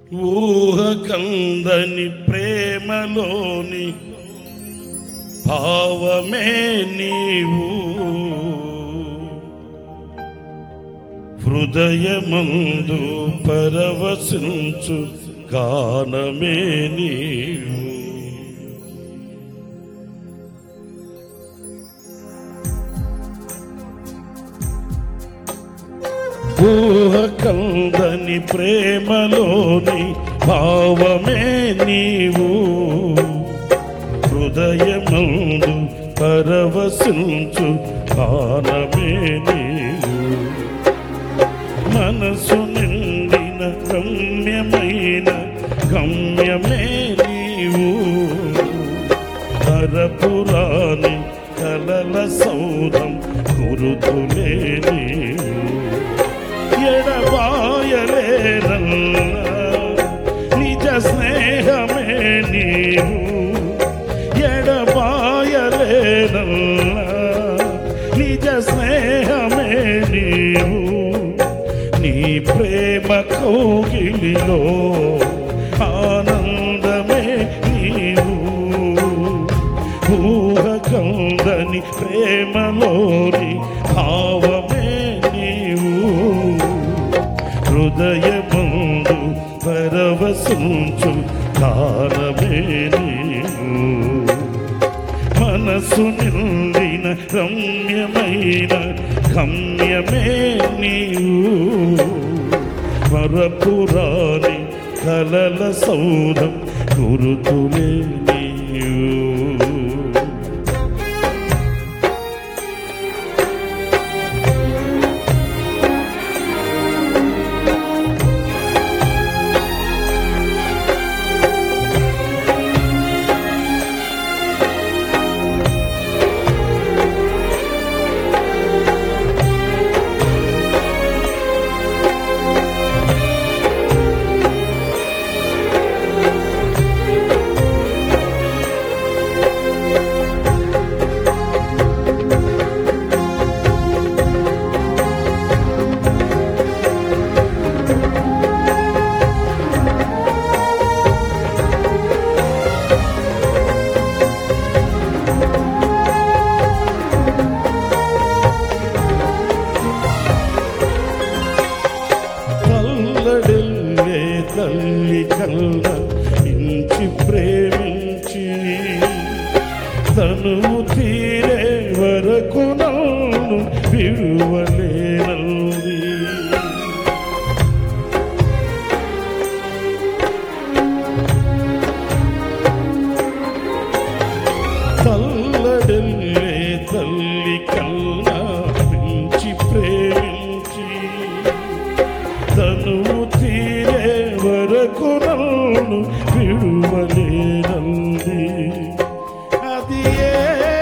ఊహకందని ప్రేమలోని భావమే నీవు హృదయమందు పరవశించు గానమే నీవు ఊహకందని ప్రేమలోని భావమే నీవు హృదయమందు పరవశించు గానమే నీవు మనసు నిండిన రమ్యమైన గమ్యమే నీవు పరపురాని కలల సౌధం గురుతులే నీవు ఎడబాయలేనల్లా నిజ స్నేహమే నీవు ఎడబాయలేనల్లా నిజ స్నేహమే నీవు నీ ప్రేమ కౌగిలిలో ఆనందమే నీవు ఊహకందని ప్రేమలోని భావమే నీవు హృదయముందు పరవశించు కాలమే నీవు మనసు నిండిన రమ్యమైన గమ్యమే నీవు మరపురాని కలల సౌధం గురుతులే నీవు కల్లడిల్లే తల్లి కల్ల ఇంచి ప్రేమించి తను తీరే వరకు నన్ను విడువలేనంది తల్లడిల్లే తల్లి కల్ల ఇంచి ప్రేమించి తను తీరే వరకు నన్ను విడువలేనంది అది ఏ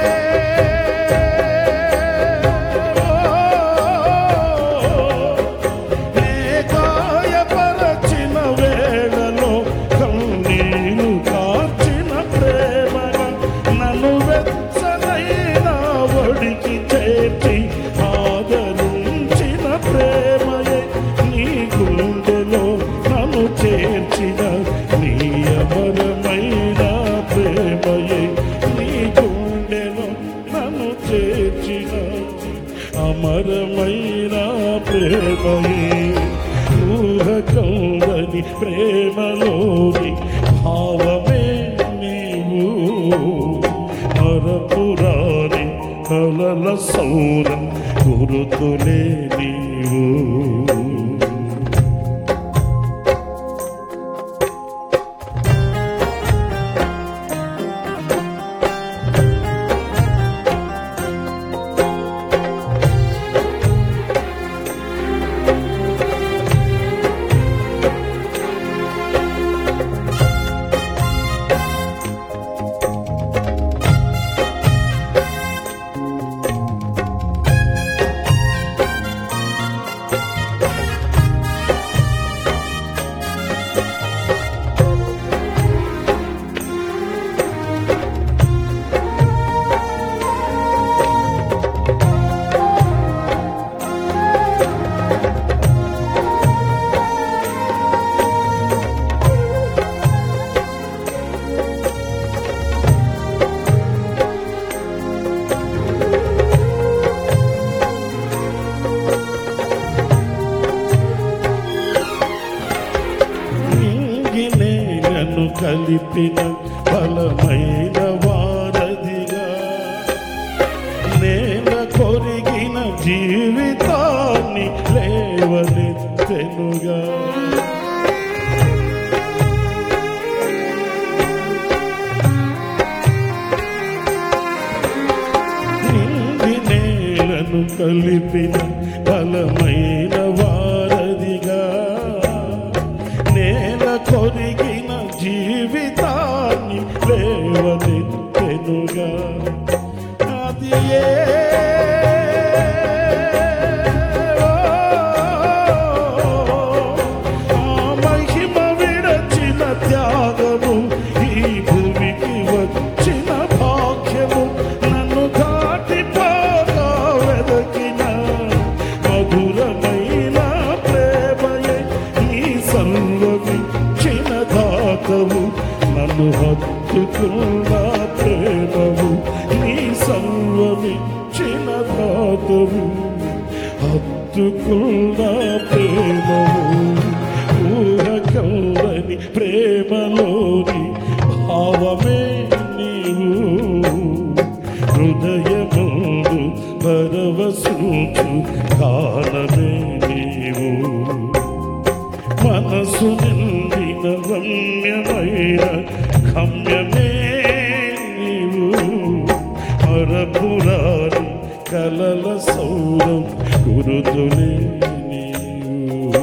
నే గాయపరచిన వేళలో కన్నీరు కార్చిన ప్రేమగా నన్ను వెచ్చనైన ఒడికి చేర్చి ఆదరించిన ప్రేమయే నీ గుండెలో నన్ను చేర్చిన నీ అమరమైన ప్రేమయే నీ గుండెలో నన్ను చేర్చిన అమరమైన ప్రేమయే ఊహకందని ప్రేమలోని భావమే నీవు మరపురాని కలల సౌరం గురుతులే నీవు కలిపిన బలమైన వారధిగా నేల కొరిగిన జీవితాన్ని లేవనెత్తెనుగా నిండి నేలను కలిపిన బలమైన వారధిగా నేల కొరిగిన జీవితాన్ని లేవనెత్తెనుగా అది ఏ ఆ మహిమ విడచిన త్యాగము ఈ భూమికి వచ్చిన భాగ్యము నన్ను దాటిపోగా వెదకిన మధురమైన ప్రేమయే నీ సర్వమిచ్చిన దాతవు నన్ను హత్తుకున్న ప్రేమవు నీ సర్వమిచ్చిన దాతవు హత్తుకున్న ప్రేమవు ఊహకందని ప్రేమలోని భావమే నీవు హృదయముందు పరవశూచు కాలమే నీవు మనసు నిండిన రమ్యమైన గమ్యమే నీవు మరపురాని కలల సౌరం గురుతులే నీవు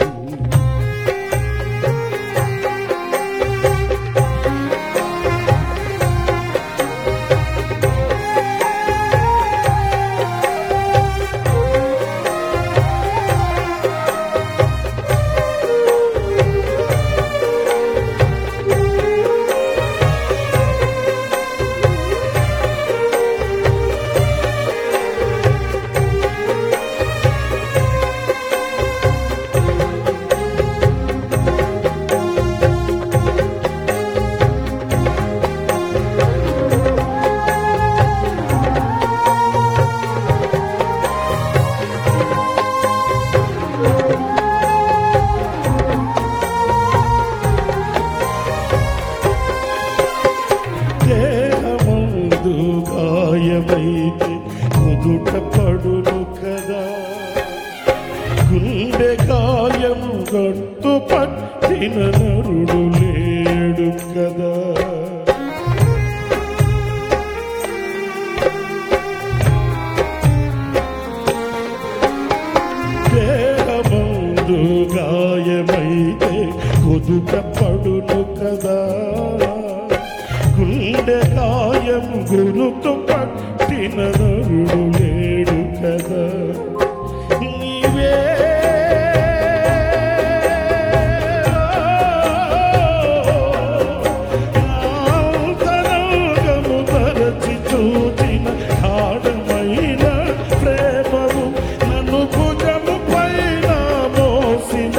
దేహమందు గాయమైతే ముదుట పడును కదా గుండె గాయము గట్టు పట్టిన నరుడు లేడు కదా దేహమందు గాయమైతే కుదుట పడును కదా గుండె గాయం గురుతు పట్టిన నరుడు లేడు కదా నీవే అంతరంగము మరచి చూచిన గాఢమైన ప్రేమము నన్ను భుజము పైన మోసిన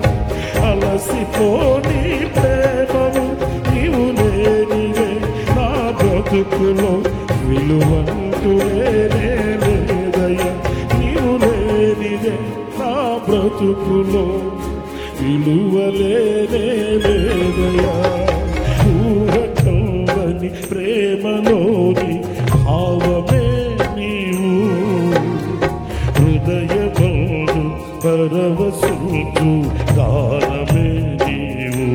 అలసిపోని ప్రేమము నీవు లేనివే నా బ్రతుకులో విలువంటూ లేనే లేదయ్యా నీవు లేనిదే నా బ్రతుకులో విలువలేనే లేదయ్యా ఊహకందని ప్రేమలోని భావమే నీవు హృదయబంధు పరవశుచు కాలమే నీవు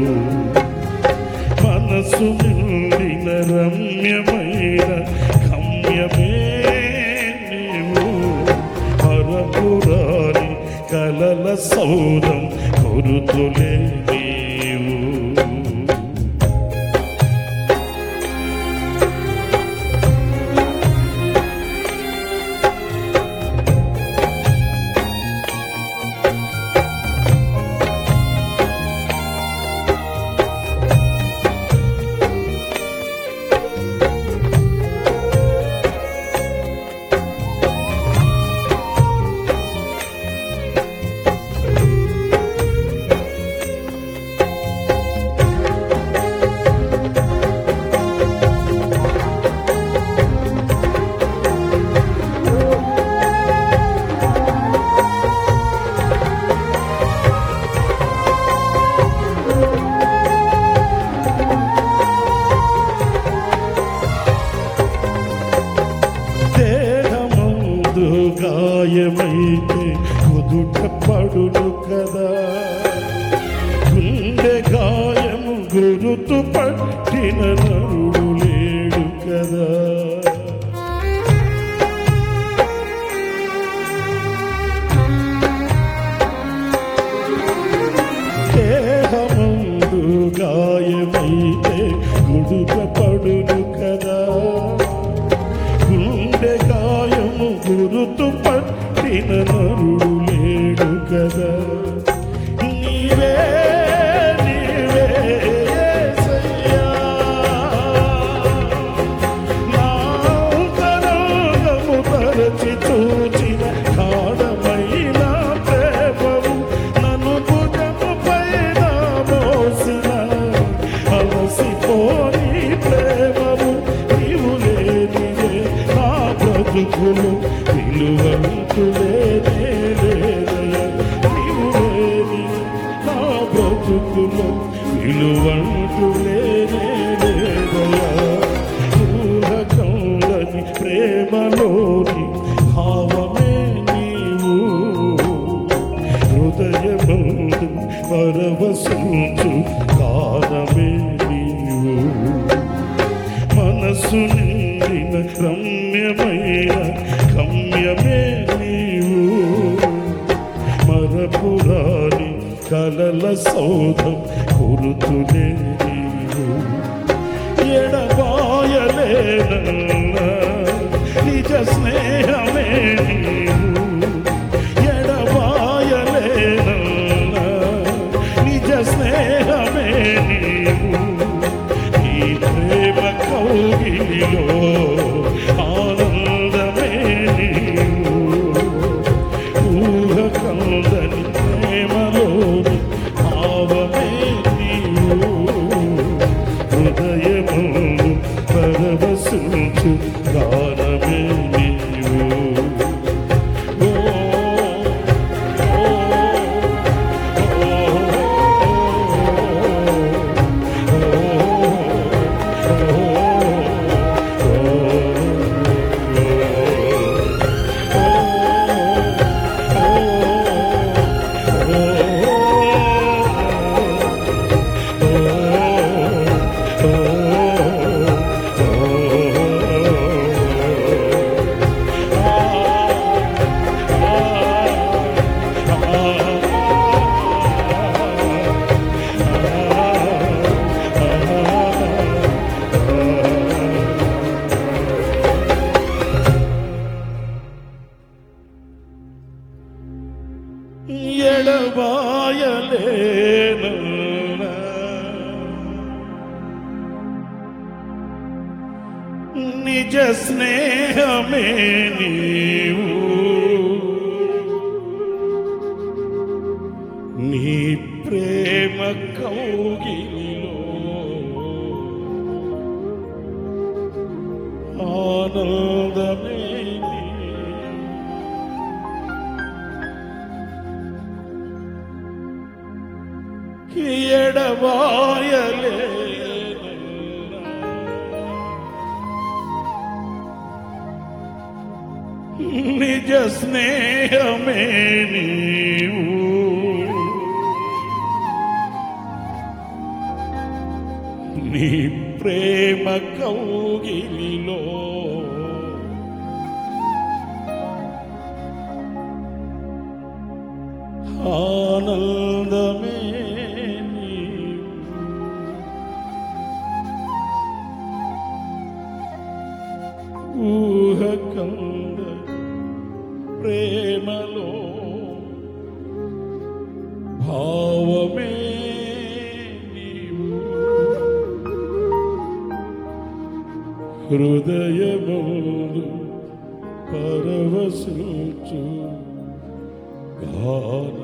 మనసు నిండిన రమ్యమైన గమ్యమే నీవు పరపురాని కలల సౌరం కొరుతులే నీవు గాయమైతే కుదుట పడును కదా గుండె గాయము గురుతు పట్టిన నరుడు లేడు కదా దేహమందు గాయమైతే గుడుక పడును కదా గుండె గాయము గురుతు పట్టిన నరుడు లేడు కదా నీవే నీవే యేసయ్యా. నా అంతరంగము తరచి చూచిన గాఢమైన ప్రేమము నన్ను భుజము పైన మోసిన అలసిపోని ప్రేమము నీవు లేనిదే నా బ్రతుకులు విలువంతులేనే లేదయ్యా. నీవు లేని నా బ్రతుకులు విలువంతులేనే లేదయ్యా. ఊహకందని ప్రేమలోని భావమే నీవు హృదయమందు పరవశించు కారమే నీవు మనసు నిండిన రమ్యమైన గమ్యమే నీవు మరపురాని కలల సౌధం గురుతులే నీవు ఎడబాయలేనన్నా నిజ స్నేహమే నీవు ఎడబాయలేనన్నా నిజ స్నేహమే నీవు నీ ప్రేమ కౌగిలిలో ఆనందమే నీవు ఊహకందని ప్రేమలోని భావమే నీవు హృదయము పరవశించు గానమే నీవు ఓ, ఓ, ఎడబాయలేనా నిజ స్నేహమే నీవు నీ ప్రేమ కౌగిలిలో ఆనందమే నీవు. ఎడబాయలేనా నిజ స్నేహమే నీవు నీ ప్రేమ కౌగిలిలో ఆనందమే నీవు ఊహకంద ప్రేమలో భావమే నీవు హృదయములు పరవశించు గాన